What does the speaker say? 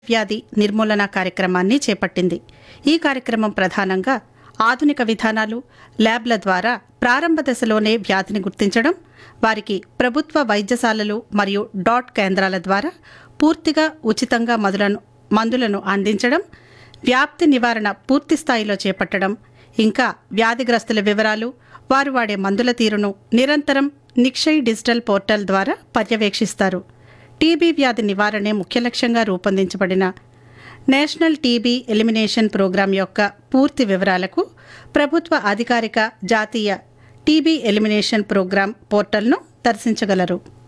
వ్యాధి నిర్మూలన కార్యక్రమాన్ని చేపట్టింది ఈ కార్యక్రమం ప్రధానంగా ఆధునిక విధానాలు ల్యాబ్ల ద్వారా ప్రారంభ దశలోనే వ్యాధిని గుర్తించడం వారికి ప్రభుత్వ వైద్యశాలలు మరియు డాట్ కేంద్రాల ద్వారా పూర్తిగా ఉచితంగా మందులను మందులను అందించడం వ్యాప్తి నివారణ పూర్తి స్థాయిలో చేపట్టడం ఇంకా వ్యాధిగ్రస్తుల వివరాలు వారు వాడే మందుల తీరును నిరంతరం నిక్షయ్ డిజిటల్ పోర్టల్ ద్వారా పర్యవేక్షిస్తారు టీబీ వ్యాధి నివారణే ముఖ్య లక్ష్యంగా రూపొందించబడిన నేషనల్ టీబీ ఎలిమినేషన్ ప్రోగ్రాం యొక్క పూర్తి వివరాలకు ప్రభుత్వ అధికారిక జాతీయ టీబీ ఎలిమినేషన్ ప్రోగ్రాం పోర్టల్ను దర్శించగలరు